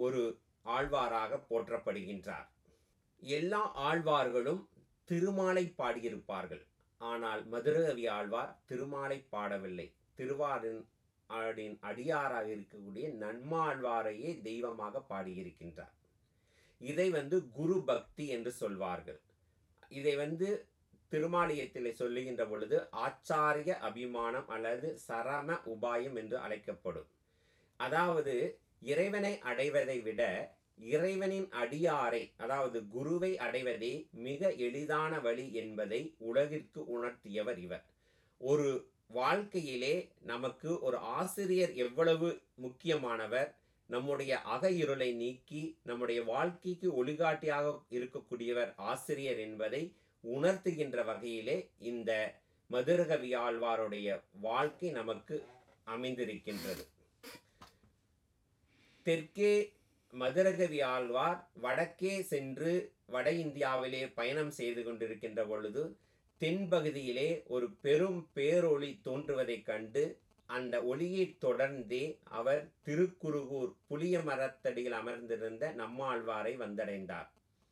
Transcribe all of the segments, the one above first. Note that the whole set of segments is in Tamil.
ஒரு ஆழ்வாராக போற்றப்படுகின்றார் எல்லா ஆழ்வார்களும் திருமாலை பாடியிருப்பார்கள் ஆனால் மதுரகவி ஆழ்வார் திருமாலை பாடவில்லை திருவாரின் ஆடின் அடியாராக இருக்கக்கூடிய நன்மாழ்வாரையே தெய்வமாக பாடியிருக்கின்றார் இதை வந்து குரு பக்தி என்று சொல்வார்கள் இதை வந்து திருமாலயத்தில் சொல்லுகின்ற பொழுது ஆச்சாரிய அபிமானம் அல்லது சரம உபாயம் என்று அழைக்கப்படும் அதாவது இறைவனை அடைவதை விட இறைவனின் அடியாரை அதாவது குருவை அடைவதே மிக எளிதான வழி என்பதை உலகிற்கு உணர்த்தியவர் இவர் ஒரு வாழ்க்கையிலே நமக்கு ஒரு ஆசிரியர் எவ்வளவு முக்கியமானவர் நம்முடைய அக இருளை நீக்கி நம்முடைய வாழ்க்கைக்கு ஒளிகாட்டியாக இருக்கக்கூடியவர் ஆசிரியர் என்பதை உணர்த்துகின்ற வகையிலே இந்த மதுரகவி ஆழ்வாருடைய வாழ்க்கை நமக்கு அமைந்திருக்கின்றது தெற்கே மதுரகவி ஆழ்வார் வடக்கே சென்று வட இந்தியாவிலே பயணம் செய்து கொண்டிருக்கின்ற பொழுது தென்பகுதியிலே ஒரு பெரும் பேரொளி தோன்றுவதைக் கண்டு அந்த ஒளியைத் தொடர்ந்தே அவர் திருக்குருகூர் புளிய மரத்தடியில் அமர்ந்திருந்த நம்மாழ்வாரை வந்தடைந்தார்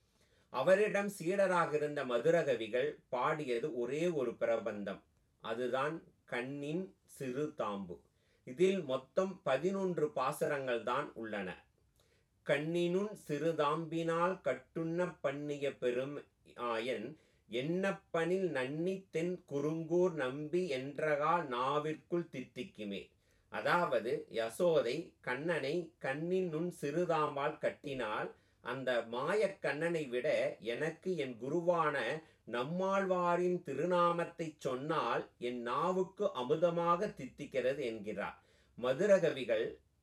அவரிடம் சீடராக இருந்த மதுரகவிகள் பாடியது ஒரே ஒரு பிரபந்தம் அதுதான் கண்ணின் சிறு தாம்பு இதில் மொத்தம் பதினொன்று பாசரங்கள் தான் உள்ளன கண்ணினுன் சிறுதாம்பினால் கட்டுண்ண பண்ணிய பெரும் ஆயன் எண்ணப்பனில் நன்னி தென் குறுங்கூர் நம்பி என்றகால் நாவிற்குள் தித்திக்குமே அதாவது யசோதை கண்ணனை கண்ணின் நுண் சிறுதாம்பால் கட்டினால் அந்த மாயக் கண்ணனை விட எனக்கு என் குருவான நம்மாழ்வாரின் திருநாமத்தை சொன்னால் என் நாவுக்கு அமுதமாக தித்திக்கிறது என்கிறார் மதுரகவிகள்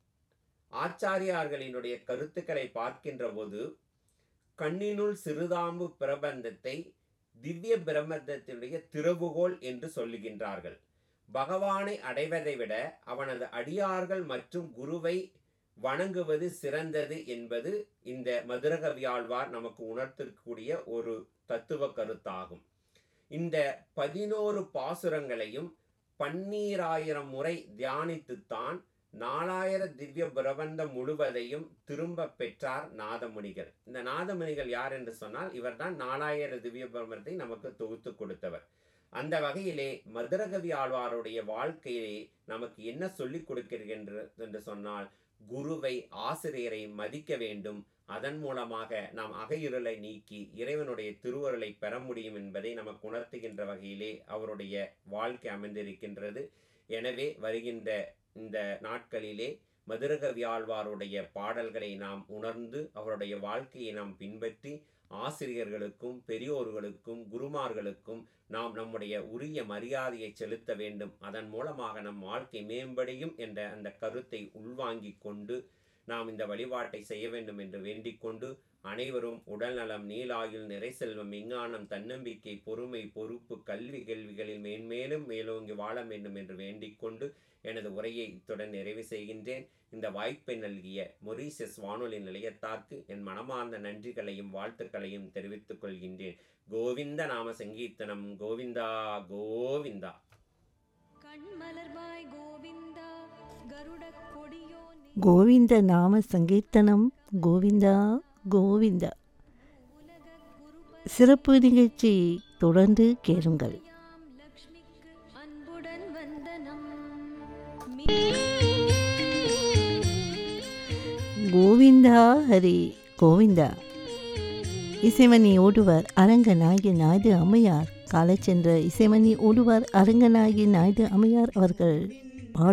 ஆச்சாரியார்களினுடைய கருத்துக்களை பார்க்கின்ற போது கண்ணினுள் சிறுதாம்பு பிரபந்தத்தை திவ்ய பிரபந்தத்தினுடைய திறவுகோல் என்று சொல்லுகின்றார்கள் பகவானை அடைவதை விட அவனது அடியார்கள் மற்றும் குருவை வணங்குவது சிறந்தது என்பது இந்த மதுரகவியாழ்வார் நமக்கு உணர்த்தக்கூடிய ஒரு தத்துவ கருத்தாகும் இந்த பதினோரு பாசுரங்களையும் பன்னீராயிரம் முறை தியானித்துத்தான் நாலாயிர திவ்ய பிரபந்தம் முழுவதையும் திரும்ப பெற்றார் நாதமுனிகள் இந்த நாதமுனிகள் யார் என்று சொன்னால் இவர்தான் நாலாயிர திவ்ய பிரபந்தத்தை நமக்கு தொகுத்து கொடுத்தவர் அந்த வகையிலே மதுரகவி ஆழ்வாருடைய வாழ்க்கையிலே நமக்கு என்ன சொல்லிக் கொடுக்கின்றது என்று சொன்னால் குருவை ஆசிரியரை மதிக்க வேண்டும் அதன் மூலமாக நாம் அகையிருளை நீக்கி இறைவனுடைய திருவருளை பெற முடியும் என்பதை நமக்கு உணர்த்துகின்ற வகையிலே அவருடைய வாழ்க்கை அமைந்திருக்கின்றது எனவே வருகின்ற இந்த நாட்களிலே மதுரகவி ஆழ்வாருடைய பாடல்களை நாம் உணர்ந்து அவருடைய வாழ்க்கையை நாம் பின்பற்றி ஆசிரியர்களுக்கும் பெரியோர்களுக்கும் குருமார்களுக்கும் நாம் நம்முடைய உரிய மரியாதையை செலுத்த வேண்டும் அதன் மூலமாக நம் வாழ்க்கை மேம்படையும் என்ற அந்த கருத்தை உள்வாங்கிக் கொண்டு நாம் இந்த வழிபாட்டை செய்ய வேண்டும் என்று வேண்டிக் கொண்டு அனைவரும் உடல்நலம் நீலாயுள் நிறை செல்வம் விஞ்ஞானம் தன்னம்பிக்கை பொறுமை பொறுப்பு கல்வி கேள்விகளில் மேன்மேலும் மேலோங்கி வாழ வேண்டும் என்று வேண்டிக் கொண்டு எனது உரையை இத்துடன் நிறைவு செய்கின்றேன் இந்த வாய்ப்பை நல்கிய மொரீசியஸ் வானொலி நிலையத்தார்க்கு என் மனமார்ந்த நன்றிகளையும் வாழ்த்துக்களையும் தெரிவித்துக் கொள்கின்றேன் கோவிந்த நாம சங்கீர்த்தனம் கோவிந்தா கோவிந்தா கண்மலர்வாய் கோவிந்தா கருடக் கொடியோனே கோவிந்த நாம சங்கீர்த்தனம் கோவிந்தா கோவிந்தா உலகக் குருபதி சிறப்பு நிகழ்ச்சி தொடர்ந்து கேளுங்கள் யாம் லக்ஷ்மிக்கு அன்புடன் வந்தனம் கோவிந்தா ஹரி கோவிந்தா இசைமணி ஓடுவர் அரங்கநாயகி நாயுடு அம்மையார் காலச்சென்ற இசைமணி ஓடுவர் அரங்கநாயகி நாயுடு அம்மையார் அவர்கள்